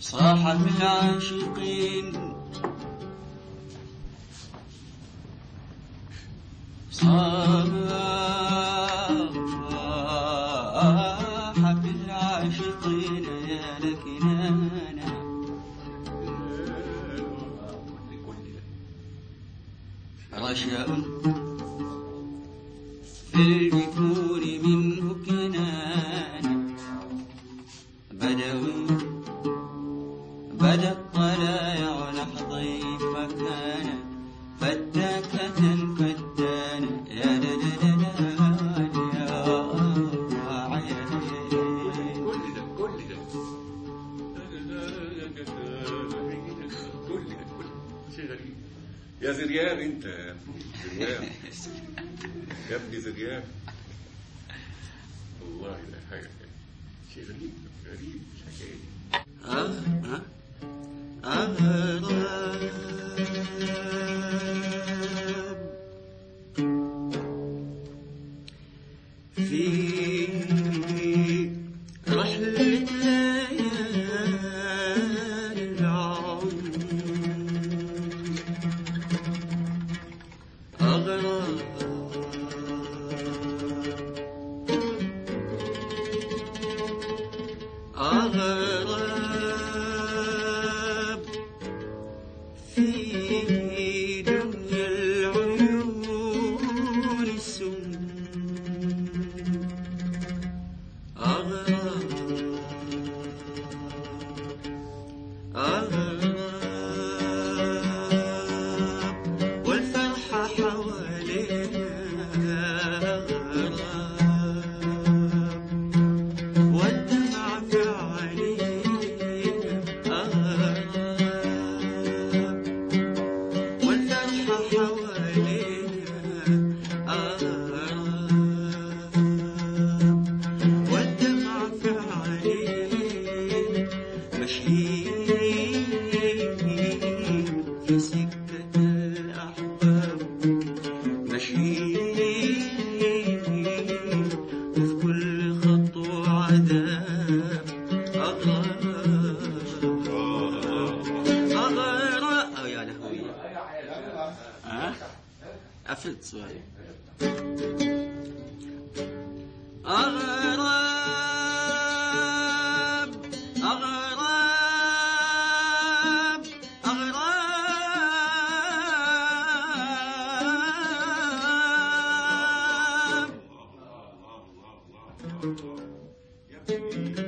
صاحب العاشقين صاحب العاشقين يا لكن انا رشاء في الجفون منه كنانا بدوي بدا الطلايع لحظي فكان فتاكة فتانا يا لا لا لا لا يا عيني كل ده كل ده كل ده كل شيء غريب يا زرياب انت يا زرياب يا ابني زرياب والله ده حاجه شيء غريب غريب مش حكايه أغرب في رحلة ليالي العمر أغرب أغرب في دنيا العيون السم أغرب أغرب والفرحة حوالينا أغرب والدمع في عينينا أغرب والفرحة حوالينا أغرب والدمع في عينينا ماشيين في سكة الأحباب ماشيين وفي كل خطوة عذاب أغرب أغرب أو يا لهوي ها قفلت سؤالي أغرب أغرب أغرب يا ابني